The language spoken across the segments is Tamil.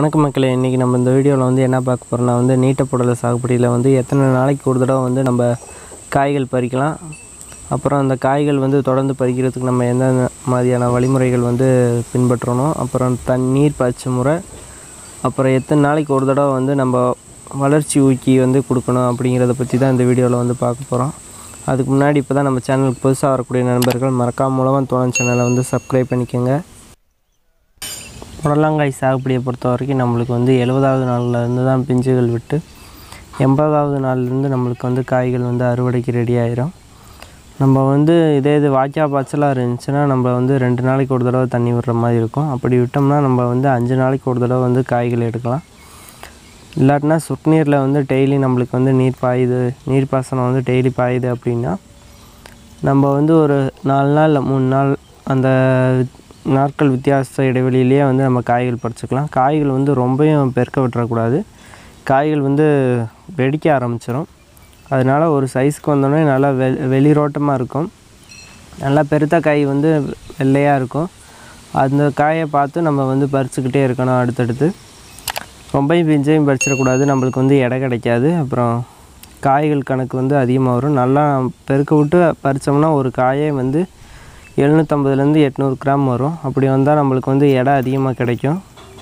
வணக்கம் மக்களே இன்றைக்கி நம்ம இந்த வீடியோவில் வந்து என்ன பார்க்க போகிறோம்னா வந்து நீட்டப்புடலை சாகுபடியில் வந்து எத்தனை நாளைக்கு ஒரு தடவை வந்து நம்ம காய்கள் பறிக்கலாம் அப்புறம் அந்த காய்கள் வந்து தொடர்ந்து பறிக்கிறதுக்கு நம்ம எந்த மாதிரியான வழிமுறைகள் வந்து பின்பற்றணும் அப்புறம் தண்ணீர் பாய்ச்ச முறை அப்புறம் எத்தனை நாளைக்கு ஒரு தடவை வந்து நம்ம வளர்ச்சி ஊக்கி வந்து கொடுக்கணும் அப்படிங்கிறத பற்றி தான் இந்த வீடியோவில் வந்து பார்க்க போகிறோம் அதுக்கு முன்னாடி இப்போ தான் நம்ம சேனலுக்கு புதுசாக வரக்கூடிய நண்பர்கள் மறக்காம மூலமாக தோழன் சேனலை வந்து சப்ஸ்கிரைப் பண்ணிக்கோங்க புடலங்காய் சாகுபடியை பொறுத்த வரைக்கும் நம்மளுக்கு வந்து எழுபதாவது நாள்ல இருந்து தான் பிஞ்சுகள் விட்டு எண்பதாவது நாள்லேருந்து நம்மளுக்கு வந்து காய்கள் வந்து அறுவடைக்கு ரெடி ஆயிரும் நம்ம வந்து இதே இது வாய்க்கா பாய்ச்சலாக இருந்துச்சுன்னா நம்ம வந்து ரெண்டு நாளைக்கு ஒரு தடவை தண்ணி விடுற மாதிரி இருக்கும் அப்படி விட்டோம்னா நம்ம வந்து அஞ்சு நாளைக்கு ஒரு தடவை வந்து காய்கள் எடுக்கலாம் இல்லாட்டினா சொட்டு நீரில் வந்து டெய்லி நம்மளுக்கு வந்து நீர் பாயுது நீர் பாசனம் வந்து டெய்லி பாயுது அப்படின்னா நம்ம வந்து ஒரு நாலு நாள் இல்ல மூணு நாள் அந்த நாட்கள் வித்தியாச இடைவெளியிலேயே வந்து நம்ம காய்கள் பறிச்சுக்கலாம் காய்கள் வந்து ரொம்பவும் பெருக்க விட்டுறக்கூடாது காய்கள் வந்து வெடிக்க ஆரம்பிச்சிடும் அதனால் ஒரு சைஸ்க்கு வந்தோடனே நல்லா வெ வெளிரோட்டமாக இருக்கும் நல்லா பெருத்த காய் வந்து வெள்ளையாக இருக்கும் அந்த காயை பார்த்து நம்ம வந்து பறிச்சுக்கிட்டே இருக்கணும் அடுத்தடுத்து ரொம்பவும் பிஞ்சையும் பறிச்சிடக்கூடாது நம்மளுக்கு வந்து எடை கிடைக்காது அப்புறம் காய்கள் கணக்கு வந்து அதிகமாக வரும் நல்லா பெருக்க விட்டு பறித்தோம்னா ஒரு காயே வந்து எழுநூற்றம்பதுலேருந்து எட்நூறு கிராம் வரும் அப்படி வந்தால் நம்மளுக்கு வந்து எடை அதிகமாக கிடைக்கும்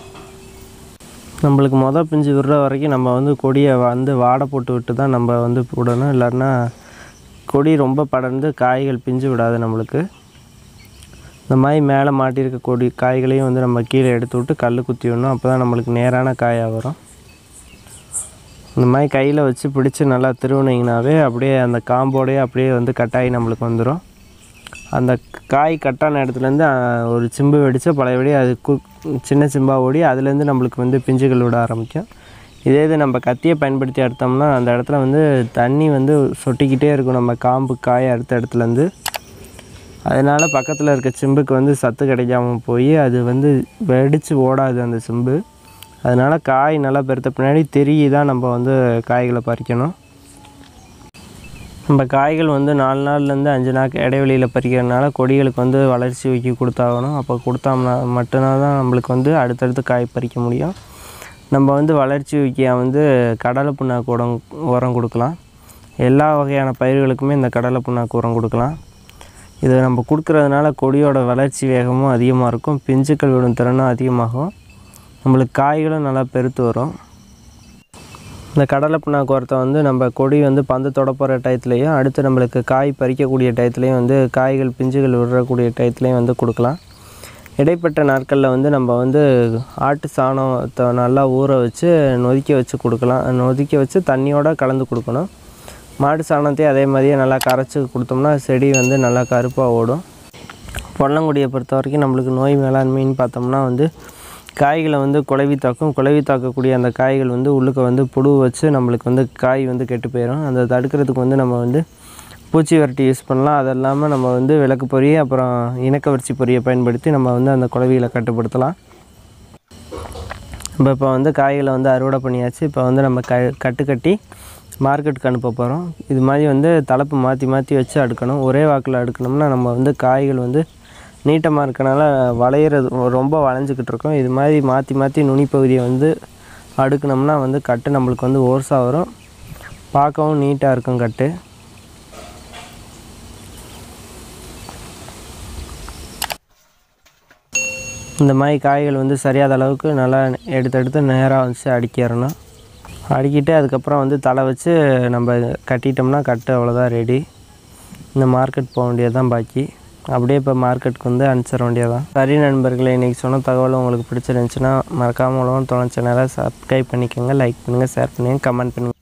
நம்மளுக்கு மொதல் பிஞ்சு விடுற வரைக்கும் நம்ம வந்து கொடியை வந்து வாடை போட்டு விட்டு தான் நம்ம வந்து விடணும் இல்லைன்னா கொடி ரொம்ப படர்ந்து காய்கள் பிஞ்சு விடாது நம்மளுக்கு இந்த மாதிரி மேலே மாட்டியிருக்க கொடி காய்களையும் வந்து நம்ம கீழே எடுத்து விட்டு கல் குத்தி விடணும் அப்போ தான் நம்மளுக்கு நேரான காயாக வரும் இந்த மாதிரி கையில் வச்சு பிடிச்சி நல்லா திருவுனீங்கனாவே அப்படியே அந்த காம்போடையே அப்படியே வந்து கட்டாயி நம்மளுக்கு வந்துடும் அந்த காய் கட்டான இடத்துலேருந்து அஹ், ஒரு சிம்பு வெடித்து பழையபடி அது கு சின்ன சிம்பாக ஓடி அதுலேருந்து நம்மளுக்கு வந்து பிஞ்சுகள் விட ஆரம்பிக்கும் இதே இது நம்ம கத்தியை பயன்படுத்தி எடுத்தோம்னா அந்த இடத்துல வந்து தண்ணி வந்து சொட்டிக்கிட்டே இருக்கும் நம்ம காம்பு காய் அடுத்த இடத்துலேருந்து அதனால் பக்கத்தில் இருக்க சிம்புக்கு வந்து சத்து கிடைக்காம போய் அது வந்து வெடித்து ஓடாது அந்த சிம்பு அதனால் காய் நல்லா பெருத்த பின்னாடி தெரிய தான் நம்ம வந்து காய்களை பறிக்கணும் நம்ம காய்கள் வந்து நாலு நாள்லேருந்து அஞ்சு நாள் இடைவெளியில் பறிக்கிறதுனால கொடிகளுக்கு வந்து வளர்ச்சி ஊக்கி கொடுத்தாகணும் அப்போ கொடுத்தோம்னா மட்டும்தான் தான் நம்மளுக்கு வந்து அடுத்தடுத்து காய் பறிக்க முடியும் நம்ம வந்து வளர்ச்சி ஊக்கியாக வந்து கடலை புண்ணாக்கு உரம் உரம் கொடுக்கலாம் எல்லா வகையான பயிர்களுக்குமே இந்த கடலை புண்ணாக்கு உரம் கொடுக்கலாம் இதை நம்ம கொடுக்கறதுனால கொடியோட வளர்ச்சி வேகமும் அதிகமாக இருக்கும் பிஞ்சுக்கள் விடும் திறனும் அதிகமாகும் நம்மளுக்கு காய்களும் நல்லா பெருத்து வரும் இந்த கடலை புண்ணாக்கு உரத்தை வந்து நம்ம கொடி வந்து பந்து தொட போகிற டயத்துலையும் அடுத்து நம்மளுக்கு காய் பறிக்கக்கூடிய டயத்துலையும் வந்து காய்கள் பிஞ்சுகள் விடுறக்கூடிய டயத்துலையும் வந்து கொடுக்கலாம் இடைப்பட்ட நாட்களில் வந்து நம்ம வந்து ஆட்டு சாணத்தை நல்லா ஊற வச்சு நொதிக்க வச்சு கொடுக்கலாம் நொதிக்க வச்சு தண்ணியோட கலந்து கொடுக்கணும் மாட்டு சாணத்தையும் அதே மாதிரியே நல்லா கரைச்சி கொடுத்தோம்னா செடி வந்து நல்லா கருப்பாக ஓடும் பொள்ளங்குடியை பொறுத்த வரைக்கும் நம்மளுக்கு நோய் மேலாண்மைன்னு பார்த்தோம்னா வந்து காய்களை வந்து குளவி தாக்கும் குளவி தாக்கக்கூடிய அந்த காய்கள் வந்து உள்ளுக்க வந்து புழு வச்சு நம்மளுக்கு வந்து காய் வந்து கெட்டு போயிடும் அந்த தடுக்கிறதுக்கு வந்து நம்ம வந்து பூச்சி விரட்டி யூஸ் பண்ணலாம் அது இல்லாமல் நம்ம வந்து விளக்கு பொறி அப்புறம் இணக்கவரிச்சி பொரியை பயன்படுத்தி நம்ம வந்து அந்த குளவிகளை கட்டுப்படுத்தலாம் நம்ம இப்போ வந்து காய்களை வந்து அறுவடை பண்ணியாச்சு இப்போ வந்து நம்ம க கட்டு கட்டி மார்க்கெட்டுக்கு அனுப்ப போகிறோம் இது மாதிரி வந்து தலைப்பு மாற்றி மாற்றி வச்சு அடுக்கணும் ஒரே வாக்கில் அடுக்கணும்னா நம்ம வந்து காய்கள் வந்து நீட்டமாக இருக்கனால வளையிறது ரொம்ப வளைஞ்சிக்கிட்டு இருக்கும் இது மாதிரி மாற்றி மாற்றி நுனி பகுதியை வந்து அடுக்கணும்னா வந்து கட்டு நம்மளுக்கு வந்து ஓர்ஸாக வரும் பார்க்கவும் நீட்டாக இருக்கும் கட்டு இந்த மாதிரி காய்கள் வந்து சரியாத அளவுக்கு நல்லா எடுத்து எடுத்து நேராக வச்சு அடிக்கிறணும் அடிக்கிட்டு அதுக்கப்புறம் வந்து தலை வச்சு நம்ம கட்டிட்டோம்னா கட்டு அவ்வளோதான் ரெடி இந்த மார்க்கெட் போக வேண்டியது தான் பாக்கி அப்படியே இப்போ மார்க்கெட்டுக்கு வந்து அனுப்பிச்சிட வேண்டியதான் சரி நண்பர்களே இன்றைக்கி சொன்ன தகவல் உங்களுக்கு பிடிச்சிருந்துச்சுன்னா மறக்காமல் உலகம் தொலைச்ச நேரம் சப்ஸ்கிரைப் பண்ணிக்கோங்க லைக் பண்ணுங்கள் ஷேர் பண்ணுங்கள் கமெண்ட் பண்ணுங்கள்